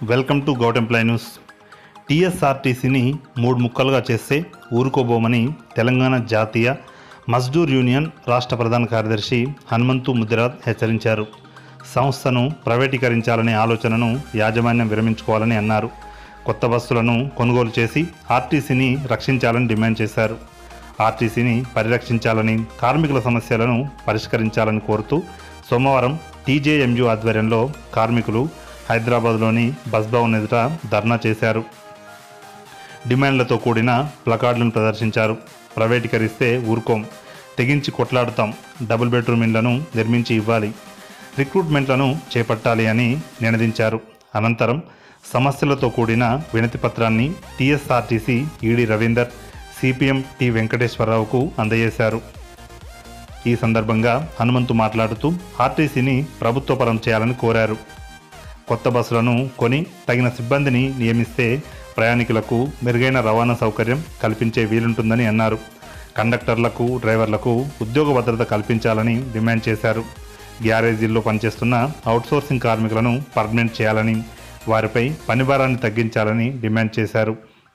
welcome to గౌటెంప్లై news టీఎస్ఆర్టీసీని మూడు ముక్కలుగా చేస్తే ఊరుకోబోమని తెలంగాణ జాతీయ మజ్దూర్ యూనియన్ రాష్ట్ర ప్రధాన కార్యదర్శి హనుమంతు ముదిరాజ్ హెచ్చరించారు సంస్థను ప్రైవేటీకరించాలనే ఆలోచనను యాజమాన్యం విరమించుకోవాలని అన్నారు కొత్త బస్సులను కొనుగోలు చేసి ఆర్టీసీని రక్షించాలని డిమాండ్ చేశారు ఆర్టీసీని పరిరక్షించాలని కార్మికుల సమస్యలను పరిష్కరించాలని కోరుతూ సోమవారం టీజేఎంయు ఆధ్వర్యంలో కార్మికులు హైదరాబాద్లోని బస్ భవన్ ఎదుట ధర్నా చేశారు డిమాండ్లతో కూడిన ప్లకార్డులను ప్రదర్శించారు ప్రైవేటీకరిస్తే ఊరుకోం తెగించి కొట్లాడుతాం డబుల్ బెడ్రూమ్ ఇండ్లను నిర్మించి ఇవ్వాలి రిక్రూట్మెంట్లను చేపట్టాలి అని నినదించారు అనంతరం సమస్యలతో కూడిన వినతి పత్రాన్ని TSRTC ED Ravinder CPM T వెంకటేశ్వరరావుకు అందజేశారు ఈ సందర్భంగా హనుమంతు మాట్లాడుతూ ఆర్టీసీని ప్రభుత్వపరం చేయాలని కోరారు కొత్త బస్సులను కొని తగిన సిబ్బందిని నియమిస్తే ప్రయాణికులకు మెరుగైన రవాణా సౌకర్యం కల్పించే వీలుంటుందని అన్నారు కండక్టర్లకు డ్రైవర్లకు ఉద్యోగ భద్రత కల్పించాలని డిమాండ్ చేశారు గ్యారేజీల్లో పనిచేస్తున్న అవుట్సోర్సింగ్ కార్మికులను పర్మనెంట్ చేయాలని వారిపై పనిభారాన్ని తగ్గించాలని డిమాండ్ చేశారు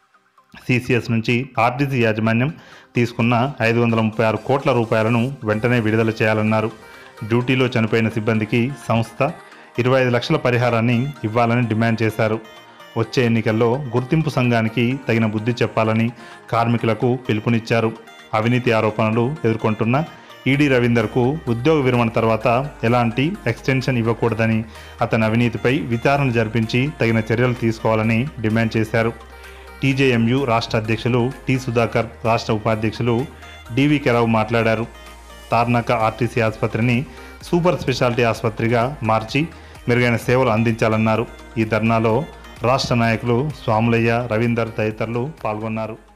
సిసిఎస్ నుంచి ఆర్టీసీ యాజమాన్యం తీసుకున్న ఐదు వందల ముప్పై ఆరు కోట్ల రూపాయలను వెంటనే విడుదల చేయాలన్నారు డ్యూటీలో చనిపోయిన సిబ్బందికి సంస్థ ఇరవై ఐదు లక్షల పరిహారాన్ని ఇవ్వాలని డిమాండ్ చేశారు వచ్చే ఎన్నికల్లో గుర్తింపు సంఘానికి తగిన బుద్ధి చెప్పాలని కార్మికులకు పిలుపునిచ్చారు అవినీతి ఆరోపణలు ఎదుర్కొంటున్న ఈడీ రవీందర్కు ఉద్యోగ విరమణ తర్వాత ఎలాంటి ఎక్స్టెన్షన్ ఇవ్వకూడదని అతని అవినీతిపై విచారణ జరిపించి తగిన చర్యలు తీసుకోవాలని డిమాండ్ చేశారు టీజేఎంయు రాష్ట్ర అధ్యక్షులు టి సుధాకర్ రాష్ట్ర ఉపాధ్యక్షులు డివి కెరావు మాట్లాడారు తార్నాక ఆర్టీసీ ఆసుపత్రిని సూపర్ స్పెషాలిటీ ఆసుపత్రిగా మార్చి మెరుగైన సేవలు అందించాలన్నారు ఈ ధర్నాలో రాష్ట్ర నాయకులు స్వాములయ్య రవీందర్ తదితరులు పాల్గొన్నారు